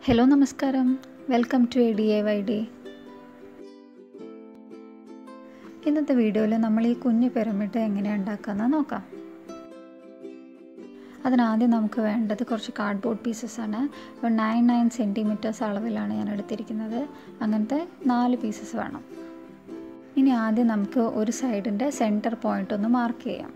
hello നമസ്കാരം welcome to A D A Y day ഇന്നത്തെ വീഡിയോയിൽ നമ്മൾ ഈ കുഞ്ഞു പിരമിഡ് എങ്ങനെയാണ് ഉണ്ടാക്കുന്നത് നോക്കാം അതിനാദ്യം നമുക്ക് വേണ്ടത് കുറച്ച് കാർഡ്ബോർഡ് പീസസ് ആണ് ഒരു നയൻ നയൻ സെൻറ്റിമീറ്റേഴ്സ് അളവിലാണ് ഞാൻ എടുത്തിരിക്കുന്നത് അങ്ങനത്തെ നാല് പീസസ് വേണം ഇനി ആദ്യം നമുക്ക് ഒരു സൈഡിൻ്റെ സെൻറ്റർ പോയിൻ്റ് ഒന്ന് മാർക്ക് ചെയ്യാം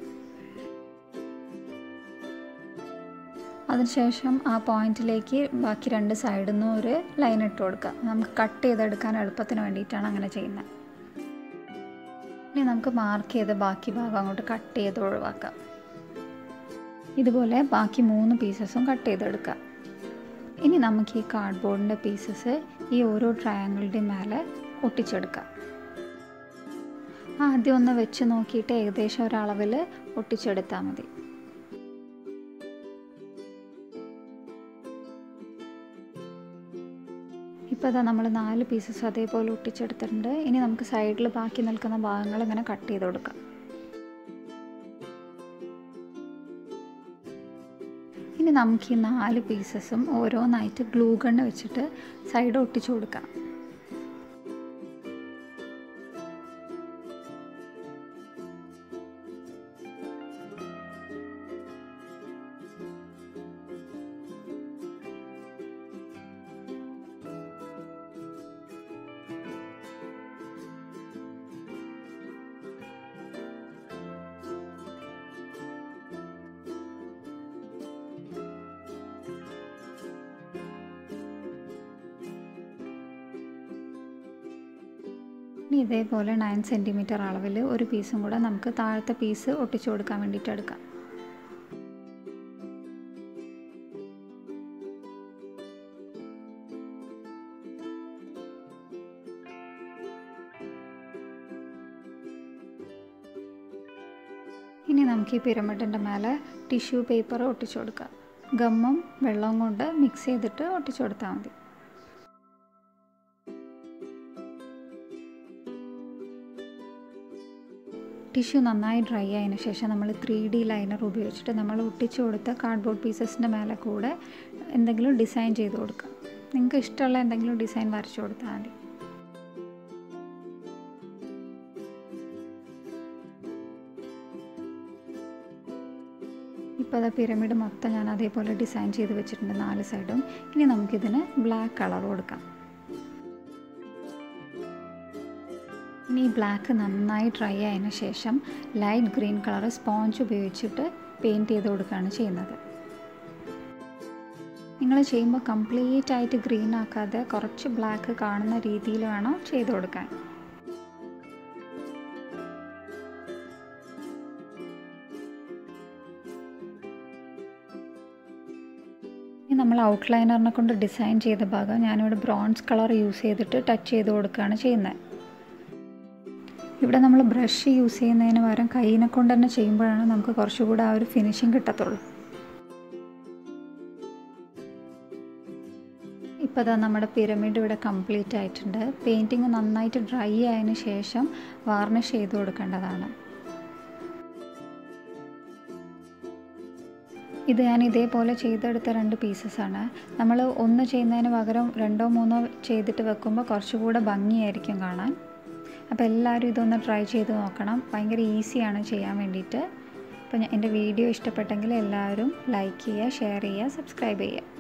അതിനുശേഷം ആ പോയിന്റിലേക്ക് ബാക്കി രണ്ട് സൈഡിൽ നിന്നും ഒരു ലൈൻ ഇട്ട് കൊടുക്കുക നമുക്ക് കട്ട് ചെയ്തെടുക്കാൻ എളുപ്പത്തിന് വേണ്ടിയിട്ടാണ് അങ്ങനെ ചെയ്യുന്നത് ഇനി നമുക്ക് മാർക്ക് ചെയ്ത് ബാക്കി ഭാഗം അങ്ങോട്ട് കട്ട് ചെയ്ത് ഒഴിവാക്കാം ഇതുപോലെ ബാക്കി മൂന്ന് പീസസും കട്ട് ചെയ്തെടുക്കുക ഇനി നമുക്ക് ഈ കാർഡ്ബോർഡിൻ്റെ പീസസ് ഈ ഓരോ ട്രയാങ്കിളുടെ മേലെ ഒട്ടിച്ചെടുക്കാം ആദ്യം ഒന്ന് വെച്ച് നോക്കിയിട്ട് ഏകദേശം ഒരളവിൽ ഒട്ടിച്ചെടുത്താൽ മതി ഇപ്പോൾ അതാ നമ്മൾ നാല് പീസസ് അതേപോലെ ഒട്ടിച്ചെടുത്തിട്ടുണ്ട് ഇനി നമുക്ക് സൈഡിൽ ബാക്കി നിൽക്കുന്ന ഭാഗങ്ങൾ ഇങ്ങനെ കട്ട് ചെയ്ത് കൊടുക്കാം ഇനി നമുക്ക് ഈ നാല് പീസസും ഓരോന്നായിട്ട് ഗ്ലൂ ഗണ്ണ് വെച്ചിട്ട് സൈഡ് ഒട്ടിച്ചു കൊടുക്കാം ഇനി ഇതേപോലെ നയൻ സെൻറ്റിമീറ്റർ അളവിൽ ഒരു പീസും കൂടെ നമുക്ക് താഴത്തെ പീസ് ഒട്ടിച്ചു കൊടുക്കാൻ വേണ്ടിയിട്ട് എടുക്കാം ഇനി നമുക്ക് ഈ പിരമിഡിൻ്റെ മേലെ ടിഷ്യൂ പേപ്പർ ഒട്ടിച്ചു കൊടുക്കാം ഗമ്മും വെള്ളവും കൊണ്ട് മിക്സ് ചെയ്തിട്ട് ഒട്ടിച്ചു കൊടുത്താൽ മതി ടിഷ്യൂ നന്നായി ഡ്രൈ ആയതിനു ശേഷം നമ്മൾ ത്രീ ഡി ലൈനർ ഉപയോഗിച്ചിട്ട് നമ്മൾ ഒട്ടിച്ചു കൊടുത്ത കാർഡ്ബോർഡ് പീസസിൻ്റെ മേലെ കൂടെ എന്തെങ്കിലും ഡിസൈൻ ചെയ്ത് കൊടുക്കുക നിങ്ങൾക്ക് ഇഷ്ടമുള്ള എന്തെങ്കിലും ഡിസൈൻ വരച്ചു കൊടുത്താൽ മതി ഇപ്പോൾ അത് പിരമിഡ് മൊത്തം ഞാൻ അതേപോലെ ഡിസൈൻ ചെയ്ത് വെച്ചിട്ടുണ്ട് നാല് സൈഡും ഇനി നമുക്കിതിന് ബ്ലാക്ക് കളർ കൊടുക്കാം ഇനി ഈ ബ്ലാക്ക് നന്നായി ഡ്രൈ ആയതിനു ശേഷം ലൈറ്റ് ഗ്രീൻ കളർ സ്പോഞ്ച് ഉപയോഗിച്ചിട്ട് പെയിൻറ്റ് ചെയ്ത് കൊടുക്കുകയാണ് ചെയ്യുന്നത് നിങ്ങൾ ചെയ്യുമ്പോൾ കംപ്ലീറ്റ് ആയിട്ട് ഗ്രീൻ ആക്കാതെ കുറച്ച് ബ്ലാക്ക് കാണുന്ന രീതിയിൽ വേണം ചെയ്ത് കൊടുക്കാൻ ഇനി നമ്മൾ ഔട്ട്ലൈനറിനെ കൊണ്ട് ഡിസൈൻ ചെയ്ത ഭാഗം ഞാനിവിടെ ബ്രോൺസ് കളർ യൂസ് ചെയ്തിട്ട് ടച്ച് ചെയ്ത് കൊടുക്കുകയാണ് ചെയ്യുന്നത് ഇവിടെ നമ്മൾ ബ്രഷ് യൂസ് ചെയ്യുന്നതിന് പകരം കൈയിനെ കൊണ്ട് തന്നെ ചെയ്യുമ്പോഴാണ് നമുക്ക് കുറച്ചുകൂടെ ആ ഒരു ഫിനിഷിങ് കിട്ടത്തുള്ളൂ ഇപ്പോൾ അതാ നമ്മുടെ പിരമിഡ് ഇവിടെ കംപ്ലീറ്റ് ആയിട്ടുണ്ട് പെയിൻറ്റിങ് നന്നായിട്ട് ഡ്രൈ ആയതിനു ശേഷം വാർണിഷ് ചെയ്ത് കൊടുക്കേണ്ടതാണ് ഇത് ഞാൻ ഇതേപോലെ ചെയ്തെടുത്ത രണ്ട് പീസസാണ് നമ്മൾ ഒന്ന് ചെയ്യുന്നതിന് പകരം രണ്ടോ മൂന്നോ ചെയ്തിട്ട് വെക്കുമ്പോൾ കുറച്ചുകൂടെ ഭംഗിയായിരിക്കും കാണാൻ അപ്പോൾ എല്ലാവരും ഇതൊന്ന് ട്രൈ ചെയ്ത് നോക്കണം ഭയങ്കര ഈസിയാണ് ചെയ്യാൻ വേണ്ടിയിട്ട് അപ്പോൾ എൻ്റെ വീഡിയോ ഇഷ്ടപ്പെട്ടെങ്കിൽ എല്ലാവരും ലൈക്ക് ചെയ്യുക ഷെയർ ചെയ്യുക സബ്സ്ക്രൈബ് ചെയ്യുക